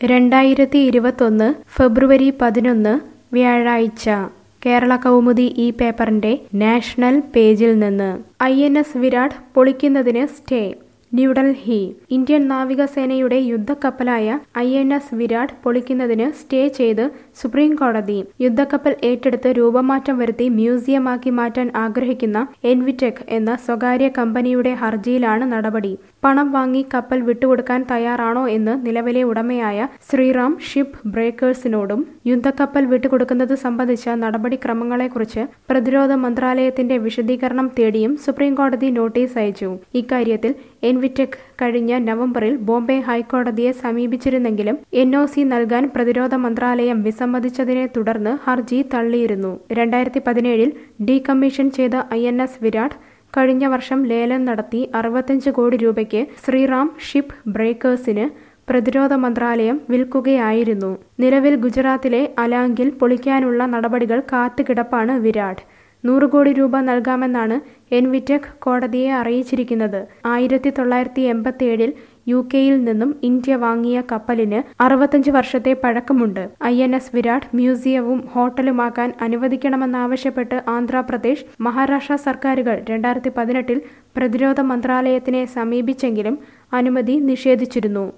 രണ്ടായിരത്തി ഇരുപത്തൊന്ന് ഫെബ്രുവരി പതിനൊന്ന് വ്യാഴാഴ്ച കേരള കൗമുദി ഈ പേപ്പറിന്റെ നാഷണൽ പേജിൽ നിന്ന് ഐ എൻ എസ് വിരാട് പൊളിക്കുന്നതിന് സ്റ്റേ ന്യൂഡൽഹി ഇന്ത്യൻ നാവികസേനയുടെ യുദ്ധക്കപ്പലായ ഐ എൻ എസ് വിരാട് പൊളിക്കുന്നതിന് സ്റ്റേ ചെയ്ത് സുപ്രീം കോടതി യുദ്ധക്കപ്പൽ ഏറ്റെടുത്ത് രൂപമാറ്റം വരുത്തി മ്യൂസിയമാക്കി മാറ്റാൻ ആഗ്രഹിക്കുന്ന എൻവിടെക് എന്ന സ്വകാര്യ കമ്പനിയുടെ ഹർജിയിലാണ് നടപടി പണം വാങ്ങി കപ്പൽ വിട്ടുകൊടുക്കാൻ തയ്യാറാണോ എന്ന് നിലവിലെ ഉടമയായ ശ്രീറാം ഷിപ്പ് ബ്രേക്കേഴ്സിനോടും യുദ്ധക്കപ്പൽ വിട്ടുകൊടുക്കുന്നത് സംബന്ധിച്ച നടപടിക്രമങ്ങളെക്കുറിച്ച് പ്രതിരോധ മന്ത്രാലയത്തിന്റെ വിശദീകരണം തേടിയും സുപ്രീം കോടതി നോട്ടീസ് അയച്ചു ഇക്കാര്യത്തിൽ എൻവിടെക് കഴിഞ്ഞ നവംബറിൽ ബോംബെ ഹൈക്കോടതിയെ സമീപിച്ചിരുന്നെങ്കിലും എൻ ഒ സി നൽകാൻ പ്രതിരോധ മന്ത്രാലയം വിസമ്മതിച്ചതിനെ തുടർന്ന് ഹർജി തള്ളിയിരുന്നു രണ്ടായിരത്തി പതിനേഴിൽ ഡീകമ്മീഷൻ ചെയ്ത ഐ എൻ എസ് വിരാട് കഴിഞ്ഞ വർഷം ലേലം നടത്തി അറുപത്തഞ്ച് കോടി രൂപയ്ക്ക് ശ്രീറാം ഷിപ്പ് ബ്രേക്കേഴ്സിന് പ്രതിരോധ മന്ത്രാലയം വിൽക്കുകയായിരുന്നു നിലവിൽ ഗുജറാത്തിലെ അലാങ്കിൽ പൊളിക്കാനുള്ള നടപടികൾ കാത്തുകിടപ്പാണ് വിരാട് നൂറ് കോടി രൂപ നൽകാമെന്നാണ് എൻവിടെക് കോടതിയെ അറിയിച്ചിരിക്കുന്നത് ആയിരത്തി തൊള്ളായിരത്തി എൺപത്തി ഏഴിൽ യു കെയിൽ നിന്നും ഇന്ത്യ വാങ്ങിയ കപ്പലിന് അറുപത്തഞ്ച് വർഷത്തെ പഴക്കമുണ്ട് ഐ എൻ എസ് വിരാട് മ്യൂസിയവും ഹോട്ടലുമാക്കാൻ അനുവദിക്കണമെന്നാവശ്യപ്പെട്ട് ആന്ധ്രാപ്രദേശ് മഹാരാഷ്ട്ര സർക്കാരുകൾ രണ്ടായിരത്തി പതിനെട്ടിൽ പ്രതിരോധ മന്ത്രാലയത്തിനെ സമീപിച്ചെങ്കിലും അനുമതി നിഷേധിച്ചിരുന്നു